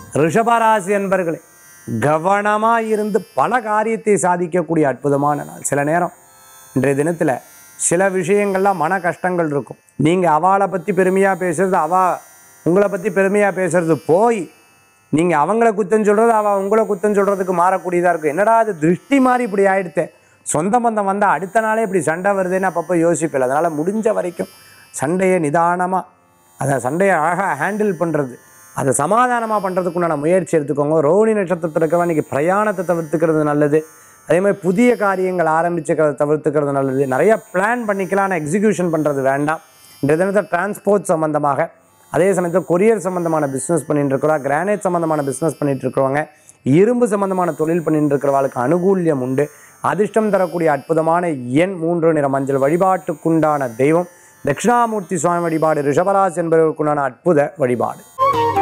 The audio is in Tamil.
ரிஷபராசி என்பர்களே கவனமாக இருந்து பல காரியத்தை சாதிக்கக்கூடிய அற்புதமான நாள் சில நேரம் இன்றைய தினத்தில் சில விஷயங்கள்லாம் மன கஷ்டங்கள் இருக்கும் நீங்கள் அவளை பற்றி பெருமையாக பேசுறது அவ உங்களை பற்றி பெருமையாக பேசுறது போய் நீங்கள் அவங்கள குத்தம் சொல்கிறது அவள் உங்களை குத்தம் சொல்கிறதுக்கு மாறக்கூடியதாக இருக்கும் என்னடா அது திருஷ்டி மாதிரி இப்படி ஆயிடுத்தே சொந்த பந்தம் வந்தால் அடுத்த நாளே இப்படி சண்டை வருதுன்னு அப்பப்போ யோசிப்பில்லை அதனால் முடிஞ்ச வரைக்கும் சண்டையை நிதானமாக அதை சண்டையை அழகாக ஹேண்டில் பண்ணுறது அதை சமாதானமாக பண்ணுறதுக்குண்டான முயற்சி எடுத்துக்கோங்க ரோஹிணி நட்சத்திரத்தில் இருக்கிறவங்க இன்றைக்கி பிரயாணத்தை தவிர்த்துக்கிறது நல்லது அதே மாதிரி புதிய காரியங்கள் ஆரம்பிச்சுக்கிறத தவிர்த்துக்கிறது நல்லது நிறைய பிளான் பண்ணிக்கலாம் ஆனால் எக்ஸிக்யூஷன் பண்ணுறது வேண்டாம் இந்த தினத்தை டிரான்ஸ்போர்ட் சம்மந்தமாக அதே சமயத்தில் கொரியர் சம்மந்தமான பிஸ்னஸ் பண்ணிட்டு இருக்கிறோம் கிரானைட் சம்மந்தமான பிஸ்னஸ் பண்ணிட்டு இருக்கிறவங்க இரும்பு சம்மந்தமான தொழில் பண்ணிட்டு இருக்கிறவங்களுக்கு அனுகூல்யம் உண்டு அதிர்ஷ்டம் தரக்கூடிய அற்புதமான எண் மூன்று நிற மஞ்சள் வழிபாட்டுக்குண்டான தெய்வம் தட்சிணாமூர்த்தி சுவாமி வழிபாடு ரிஷபராசி என்பவர்களுக்குண்டான அற்புத வழிபாடு